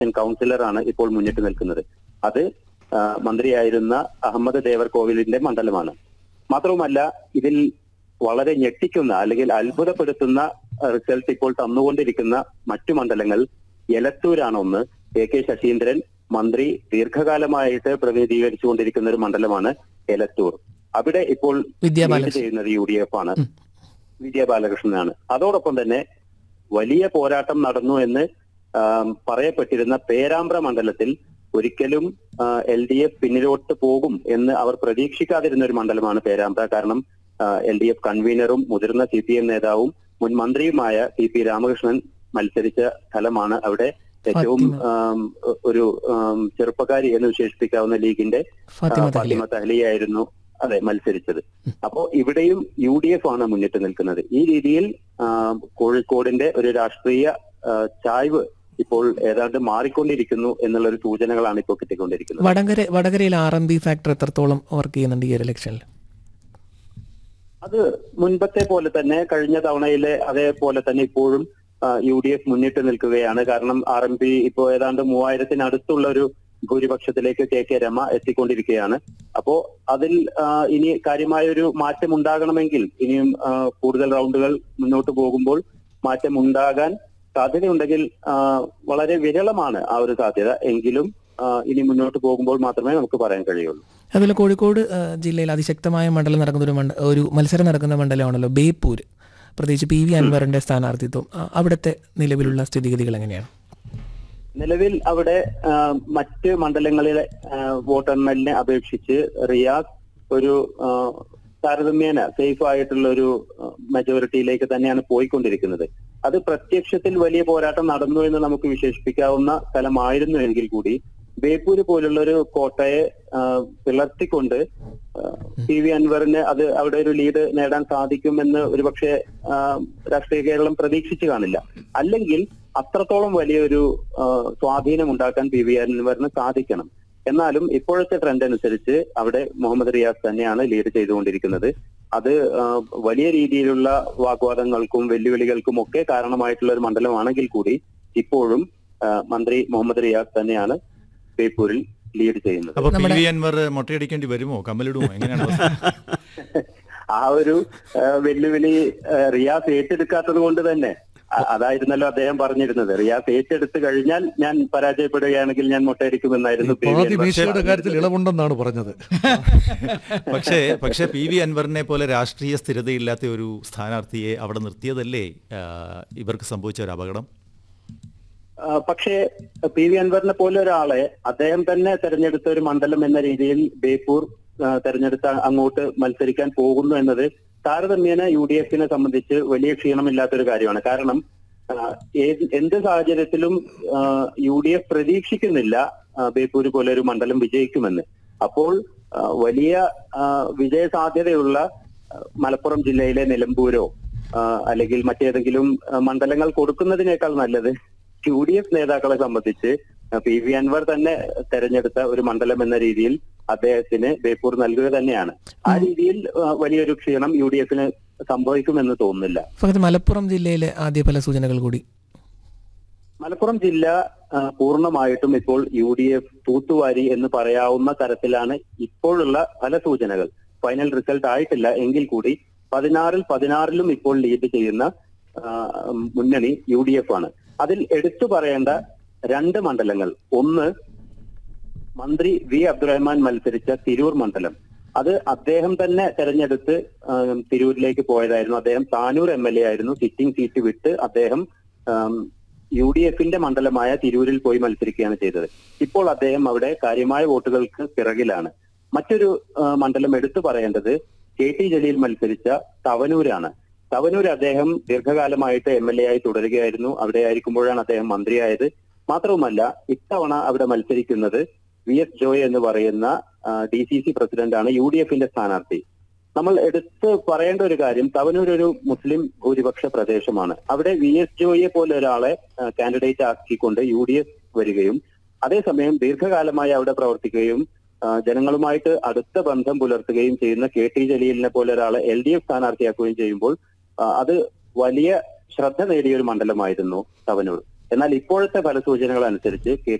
കൗൺസിലറാണ് ഇപ്പോൾ മുന്നിട്ട് നിൽക്കുന്നത് അത് ആ, മന്ത്രിയായിരുന്ന അഹമ്മദ് ദേവർകോവിലിന്റെ മണ്ഡലമാണ് മാത്രവുമല്ല ഇതിൽ വളരെ ഞെട്ടിക്കുന്ന അല്ലെങ്കിൽ അത്ഭുതപ്പെടുത്തുന്ന റിസൾട്ട് ഇപ്പോൾ തന്നുകൊണ്ടിരിക്കുന്ന മറ്റു മണ്ഡലങ്ങൾ എലത്തൂരാണ് ഒന്ന് എ കെ ശശീന്ദ്രൻ മന്ത്രി ദീർഘകാലമായിട്ട് പ്രതിനിധീകരിച്ചുകൊണ്ടിരിക്കുന്ന ഒരു മണ്ഡലമാണ് എലത്തൂർ അവിടെ ഇപ്പോൾ വിദ്യാ ലീഡ് ബാലകൃഷ്ണൻ. ചെയ്യുന്നത് യു ഡി എഫ് ആണ് ഉം. വിജയ ബാലകൃഷ്ണനാണ് അതോടൊപ്പം തന്നെ വലിയ പോരാട്ടം നടന്നു എന്ന് ആം, പറയപ്പെട്ടിരുന്ന പേരാമ്പ്ര മണ്ഡലത്തിൽ ഒരിക്കലും എൽ ഡി എഫ് പിന്നിലോട്ട് പോകും എന്ന് അവർ പ്രതീക്ഷിക്കാതിരുന്ന ഒരു മണ്ഡലമാണ് പേരാമ്പ്ര കാരണം എൽ ഡി എഫ് കൺവീനറും മുതിർന്ന സി പി എം നേതാവും മുൻ മന്ത്രിയുമായ ടി പി രാമകൃഷ്ണൻ മത്സരിച്ച സ്ഥലമാണ് അവിടെ ഏറ്റവും ഫാത്തിമ. ആം, ഒരു ആം, ചെറുപ്പക്കാരി എന്ന് വിശേഷിപ്പിക്കാവുന്ന ലീഗിന്റെ ഫാത്തിമ ആ, തഹ്ലിയ ഫാത്തിമ തഹ്ലിയായിരുന്നു അതെ മത്സരിച്ചത് അപ്പോ ഇവിടെയും യു ഡി എഫ് ആണ് മുന്നിട്ട് നിൽക്കുന്നത് ഈ രീതിയിൽ ആ, കോഴിക്കോടിന്റെ ഒരു രാഷ്ട്രീയ ആ, ചായ്വ് ഇപ്പോൾ ഏതാണ്ട് മാറിക്കൊണ്ടിരിക്കുന്നു എന്നുള്ള ഒരു സൂചനകളാണ് ഇപ്പോൾ കിട്ടിക്കൊണ്ടിരിക്കുന്നത് വടകര വടകരയിൽ ആർ എം ബി ഫാക്ടർ എത്രത്തോളം വർക്ക് ചെയ്യുന്നുണ്ട് ഈ ഒരു ഇലക്ഷനിൽ അത് മുൻപത്തെ പോലെ തന്നെ കഴിഞ്ഞ തവണയിലെ അതേപോലെ തന്നെ ഇപ്പോഴും യു ഡി എഫ് മുന്നിട്ട് നിൽക്കുകയാണ് കാരണം ആർ എം പി ഇപ്പോൾ ഏതാണ്ട് മൂവായിരത്തിനടുത്തുള്ള ഒരു ഭൂരിപക്ഷത്തിലേക്ക് കെ കെ രമ എത്തിക്കൊണ്ടിരിക്കുകയാണ് അപ്പോ അതിൽ ആ, ഇനി കാര്യമായ ഒരു മാറ്റം ഉണ്ടാകണമെങ്കിൽ ഇനിയും ആ, കൂടുതൽ റൗണ്ടുകൾ മുന്നോട്ട് പോകുമ്പോൾ മാറ്റം ഉണ്ടാകാൻ സാധ്യതയുണ്ടെങ്കിൽ ആ, വളരെ വിരളമാണ് ആ ഒരു സാധ്യത എങ്കിലും ആ, ഇനി മുന്നോട്ട് പോകുമ്പോൾ മാത്രമേ നമുക്ക് പറയാൻ കഴിയുള്ളൂ അതുപോലെ കോഴിക്കോട് ആ, ജില്ലയിൽ അതിശക്തമായ മണ്ഡലം നടക്കുന്ന ഒരു മണ്ഡ ഒരു മത്സരം നടക്കുന്ന മണ്ഡലമാണല്ലോ ബേപ്പൂർ പ്രത്യേകിച്ച് പി വി അൻവറിന്റെ സ്ഥാനാർത്ഥിത്വം ആ, അവിടുത്തെ നിലവിലുള്ള സ്ഥിതിഗതികൾ എങ്ങനെയാണ് നിലവിൽ അവിടെ ആ, മറ്റ് മണ്ഡലങ്ങളിലെ ആ, വോട്ടെണ്ണലിനെ അപേക്ഷിച്ച് റിയാസ് ഒരു ആ, താരതമ്യേന സേഫ് ആയിട്ടുള്ള ഒരു മെജോറിറ്റിയിലേക്ക് തന്നെയാണ് പോയിക്കൊണ്ടിരിക്കുന്നത് അത് പ്രത്യക്ഷത്തിൽ വലിയ പോരാട്ടം നടന്നു എന്ന് നമുക്ക് വിശേഷിപ്പിക്കാവുന്ന സ്ഥലമായിരുന്നു എങ്കിൽ കൂടി ബേപ്പൂര് പോലുള്ള ഒരു കോട്ടയെ ആ, പിളർത്തിക്കൊണ്ട് ആ, പി വി അൻവറിന് അത് അവിടെ ഒരു ലീഡ് നേടാൻ സാധിക്കുമെന്ന് ഒരുപക്ഷെ ആ, രാഷ്ട്രീയ കേരളം പ്രതീക്ഷിച്ചു കാണില്ല അല്ലെങ്കിൽ അത്രത്തോളം വലിയൊരു ആ, സ്വാധീനം ഉണ്ടാക്കാൻ പി വി അൻവറിന് സാധിക്കണം എന്നാലും ഇപ്പോഴത്തെ ട്രെൻഡ് അനുസരിച്ച് അവിടെ മുഹമ്മദ് റിയാസ് തന്നെയാണ് ലീഡ് ചെയ്തുകൊണ്ടിരിക്കുന്നത് അത് ആ, വലിയ രീതിയിലുള്ള വാഗ്വാദങ്ങൾക്കും വെല്ലുവിളികൾക്കും ഒക്കെ കാരണമായിട്ടുള്ള ഒരു മണ്ഡലമാണെങ്കിൽ കൂടി ഇപ്പോഴും ആ, മന്ത്രി മുഹമ്മദ് റിയാസ് തന്നെയാണ് ബേപ്പൂരിൽ ലീഡ് ചെയ്യുന്നത് അപ്പൊ പി നമ്മുടെ- വി അൻവർ മൊട്ടയടിക്കേണ്ടി വരുമോ കമ്മലിടുമോ എങ്ങനെയാണ് അവസ്ഥ? ആ ഒരു ആ, വെല്ലുവിളി ആ, റിയാസ് ഏറ്റെടുക്കാത്തത് കൊണ്ട് തന്നെ അ- അതായിരുന്നല്ലോ അദ്ദേഹം പറഞ്ഞിരുന്നത് റിയാസ് ഏറ്റെടുത്ത് കഴിഞ്ഞാൽ ഞാൻ പരാജയപ്പെടുകയാണെങ്കിൽ ഞാൻ മുട്ടയടിക്കുമെന്നായിരുന്നു പി വി പാതി അൻവർ മീശയുടെ കാര്യത്തിൽ ഇളവുണ്ടെന്നാണ് പറഞ്ഞത് പക്ഷേ പക്ഷേ പി വി അൻവറിനെ പോലെ രാഷ്ട്രീയ സ്ഥിരതയില്ലാത്ത ഒരു സ്ഥാനാർത്ഥിയെ അവിടെ നിർത്തിയതല്ലേ ആ, ഇവർക്ക് സംഭവിച്ച ഒരു അപകടം ആ, പക്ഷേ പി വി അൻവറിനെ പോലെ ഒരാളെ അദ്ദേഹം തന്നെ തെരഞ്ഞെടുത്ത ഒരു മണ്ഡലം എന്ന രീതിയിൽ ബേപ്പൂർ ആ, തെരഞ്ഞെടുത്ത അങ്ങോട്ട് മത്സരിക്കാൻ പോകുന്നു എന്നത് താരതമ്യേന യു ഡി എഫിനെ സംബന്ധിച്ച് വലിയ ക്ഷീണമില്ലാത്തൊരു കാര്യമാണ് കാരണം ആ, ഏത് എന്ത് സാഹചര്യത്തിലും യു ഡി എഫ് പ്രതീക്ഷിക്കുന്നില്ല ആ, ബേപ്പൂര് പോലെ ഒരു മണ്ഡലം വിജയിക്കുമെന്ന് അപ്പോൾ ആ, വലിയ ആ, വിജയ സാധ്യതയുള്ള ആ, മലപ്പുറം ജില്ലയിലെ നിലമ്പൂരോ ആ, അല്ലെങ്കിൽ മറ്റേതെങ്കിലും ആ, മണ്ഡലങ്ങൾ കൊടുക്കുന്നതിനേക്കാൾ നല്ലത് യു ഡി എഫ് നേതാക്കളെ സംബന്ധിച്ച് ആ, പി വി അൻവർ തന്നെ തെരഞ്ഞെടുത്ത ഒരു മണ്ഡലം എന്ന രീതിയിൽ അദ്ദേഹത്തിന് ബേപ്പൂർ നൽകുക തന്നെയാണ് ആ രീതിയിൽ ആ, വലിയൊരു ക്ഷീണം യു ഡി എഫിന് സംഭവിക്കുമെന്ന് തോന്നുന്നില്ല ഫഹദ് മലപ്പുറം ജില്ലയിലെ ആദ്യ ഫല സൂചനകൾ കൂടി മലപ്പുറം ജില്ല ആ, പൂർണ്ണമായിട്ടും ഇപ്പോൾ യു ഡി എഫ് തൂത്തുവാരി എന്ന് പറയാവുന്ന തരത്തിലാണ് ഇപ്പോഴുള്ള പല സൂചനകൾ ഫൈനൽ റിസൾട്ട് ആയിട്ടില്ല എങ്കിൽ കൂടി പതിനാറിൽ പതിനാറിലും ഇപ്പോൾ ലീഡ് ചെയ്യുന്ന ആ, മുന്നണി യു ഡി എഫ് ആണ് അതിൽ എടുത്തു പറയേണ്ട രണ്ട് മണ്ഡലങ്ങൾ ഒന്ന് മന്ത്രി വി അബ്ദുറഹ്മാൻ മത്സരിച്ച തിരൂർ മണ്ഡലം അത് അദ്ദേഹം തന്നെ തെരഞ്ഞെടുത്ത് ആ, തിരൂരിലേക്ക് പോയതായിരുന്നു അദ്ദേഹം താനൂർ എം എൽ എ ആയിരുന്നു സിറ്റിംഗ് സീറ്റ് വിട്ട് അദ്ദേഹം ആം, യു ഡി എഫിന്റെ മണ്ഡലമായ തിരൂരിൽ പോയി മത്സരിക്കുകയാണ് ചെയ്തത് ഇപ്പോൾ അദ്ദേഹം അവിടെ കാര്യമായ വോട്ടുകൾക്ക് പിറകിലാണ് മറ്റൊരു ആ, മണ്ഡലം എടുത്തു പറയേണ്ടത് കെ ടി ജലീൽ മത്സരിച്ച തവനൂരാണ് തവനൂർ അദ്ദേഹം ദീർഘകാലമായിട്ട് എം എൽ എ ആയി തുടരുകയായിരുന്നു അവിടെ ആയിരിക്കുമ്പോഴാണ് അദ്ദേഹം മന്ത്രിയായത് മാത്രവുമല്ല ഇത്തവണ അവിടെ മത്സരിക്കുന്നത് വി എസ് ജോയ് എന്ന് പറയുന്ന ഡി സി സി പ്രസിഡന്റാണ് യു ഡി എഫിന്റെ സ്ഥാനാർത്ഥി നമ്മൾ എടുത്ത് പറയേണ്ട ഒരു കാര്യം തവനൂർ ഒരു മുസ്ലിം ഭൂരിപക്ഷ പ്രദേശമാണ് അവിടെ വി എസ് ജോയെ പോലെ ഒരാളെ കാൻഡിഡേറ്റ് ആക്കിക്കൊണ്ട് യു ഡി എഫ് വരികയും അതേസമയം ദീർഘകാലമായി അവിടെ പ്രവർത്തിക്കുകയും ആ, ജനങ്ങളുമായിട്ട് അടുത്ത ബന്ധം പുലർത്തുകയും ചെയ്യുന്ന കെ ടി ജലീലിനെ പോലെ ഒരാളെ എൽ ഡി എഫ് സ്ഥാനാർത്ഥിയാക്കുകയും ചെയ്യുമ്പോൾ ആ, അത് വലിയ ശ്രദ്ധ നേടിയ ഒരു മണ്ഡലമായിരുന്നു തവനൂർ എന്നാൽ ഇപ്പോഴത്തെ ഫലസൂചനകൾ അനുസരിച്ച് കെ